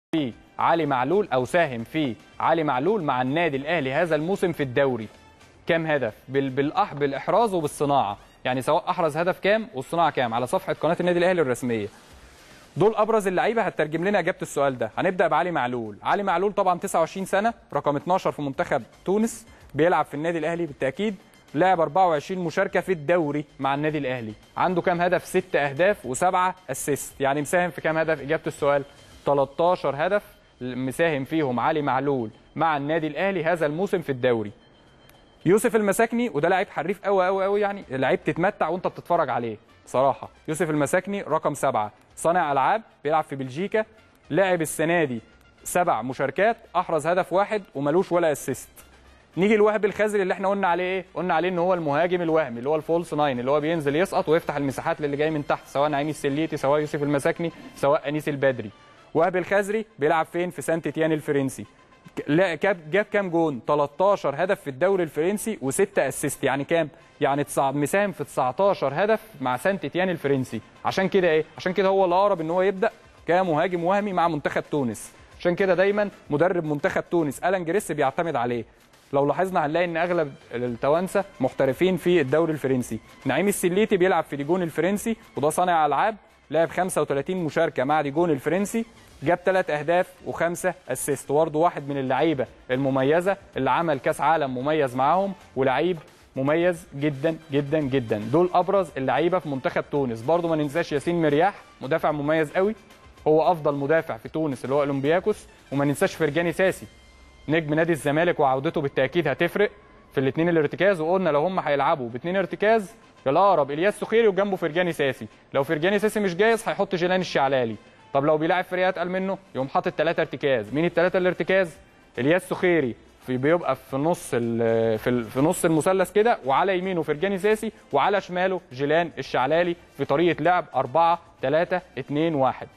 في علي معلول او ساهم في علي معلول مع النادي الاهلي هذا الموسم في الدوري كام هدف بال... بالأح... بالاحراز وبالصناعه يعني سواء احرز هدف كام والصناعه كام على صفحه قناه النادي الاهلي الرسميه دول ابرز اللعيبه هترجم لنا اجابه السؤال ده هنبدا بعلي معلول علي معلول طبعا 29 سنه رقم 12 في منتخب تونس بيلعب في النادي الاهلي بالتاكيد لعب 24 مشاركه في الدوري مع النادي الاهلي عنده كام هدف 6 اهداف وسبعه اسيست يعني مساهم في كام هدف اجابه السؤال 13 هدف مساهم فيهم علي معلول مع النادي الاهلي هذا الموسم في الدوري يوسف المساكني وده لعيب حريف قوي قوي قوي يعني لعيب تتمتع وانت بتتفرج عليه صراحه يوسف المساكني رقم سبعة صانع العاب بيلعب في بلجيكا لعب السنه دي سبع مشاركات احرز هدف واحد وملوش ولا اسيست نيجي لوهب الخزري اللي احنا قلنا عليه ايه قلنا عليه ان هو المهاجم الوهمي اللي هو الفولس ناين اللي هو بينزل يسقط ويفتح المساحات للي جاي من تحت سواء نعيم السليتي سواء يوسف المساكني سواء انيس البدري وهب الخزري بيلعب فين في سانت تيان الفرنسي لا جاب جاب كام جون 13 هدف في الدوري الفرنسي و6 اسيست يعني كام يعني تسع... مساهم في 19 هدف مع سانت تيان الفرنسي عشان كده ايه عشان كده هو الاقرب ان هو يبدا كمهاجم وهمي مع منتخب تونس عشان كده دايما مدرب منتخب تونس الان جريس بيعتمد عليه لو لاحظنا هنلاقي ان اغلب التوانسه محترفين في الدوري الفرنسي نعيم السليتي بيلعب في ديجون الفرنسي وده صانع العاب لعب 35 مشاركه مع ديجون الفرنسي جاب ثلاث اهداف وخمسه اسيست برضه واحد من اللعيبه المميزه اللي عمل كاس عالم مميز معاهم ولعيب مميز جدا جدا جدا دول ابرز اللعيبه في منتخب تونس برضه ما ننساش ياسين مرياح مدافع مميز قوي هو افضل مدافع في تونس اللي هو اولمبياكوس وما ننساش فرجاني ساسي نجم نادي الزمالك وعودته بالتاكيد هتفرق في الاثنين الارتكاز وقلنا لو هم هيلعبوا باثنين ارتكاز الاقرب الياس سخيري وجنبه فرجاني ساسي لو فرجاني ساسي مش جاهز هيحط جيلان الشعلالي طب لو بيلاعب فريق اتقل منه يقوم حاطط ثلاثه ارتكاز مين الثلاثه الارتكاز الياس سخيري في بيبقى في نص في في نص المثلث كده وعلى يمينه فرجاني ساسي وعلى شماله جيلان الشعلالي في طريقه لعب 4 3 2 1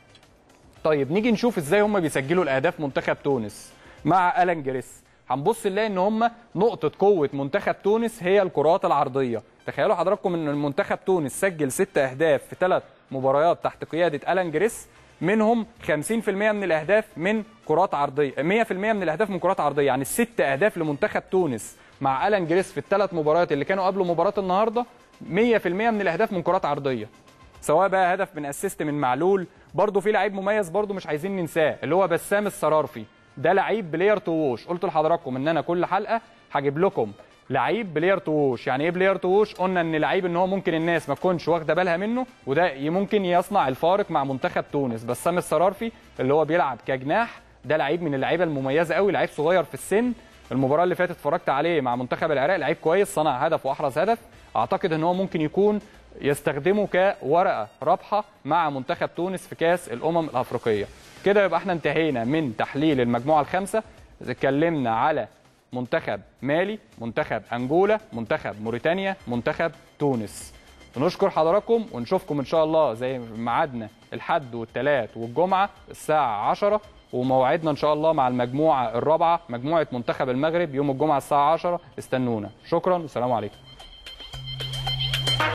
طيب نيجي نشوف ازاي هم بيسجلوا الاهداف منتخب تونس مع الان جريس هنبص نلاقي ان هم نقطه قوه منتخب تونس هي الكرات العرضيه تخيلوا حضراتكم ان المنتخب تونس سجل ست اهداف في ثلاث مباريات تحت قياده الان جريس منهم 50% من الاهداف من كرات عرضيه 100% من الاهداف من كرات عرضيه يعني الست اهداف لمنتخب تونس مع الان جريس في الثلاث مباريات اللي كانوا قبل مباراه النهارده 100% من الاهداف من كرات عرضيه سواء بقى هدف من اسيست من معلول برضه في لعيب مميز برضه مش عايزين ننساه اللي هو بسام السرارفي ده لعيب بلاير تو ووش قلت لحضراتكم ان انا كل حلقه هجيب لكم لعيب بلاير تو ووش يعني ايه بلاير تو ووش قلنا ان لعيب ان هو ممكن الناس ما تكونش واخده بالها منه وده ممكن يصنع الفارق مع منتخب تونس بسام السرارفي اللي هو بيلعب كجناح ده لعيب من اللعيبه المميزه قوي لعيب صغير في السن المباراه اللي فاتت اتفرجت عليه مع منتخب العراق لعيب كويس صنع هدف واحرز هدف اعتقد ان هو ممكن يكون يستخدمه كورقه رابحه مع منتخب تونس في كاس الامم الافريقيه كده يبقى احنا انتهينا من تحليل المجموعه الخامسه اتكلمنا على منتخب مالي منتخب انجولا منتخب موريتانيا منتخب تونس نشكر حضراتكم ونشوفكم ان شاء الله زي ميعادنا الحد والثلاث والجمعه الساعه 10 وموعدنا ان شاء الله مع المجموعه الرابعه مجموعه منتخب المغرب يوم الجمعه الساعه 10 استنونا شكرا والسلام عليكم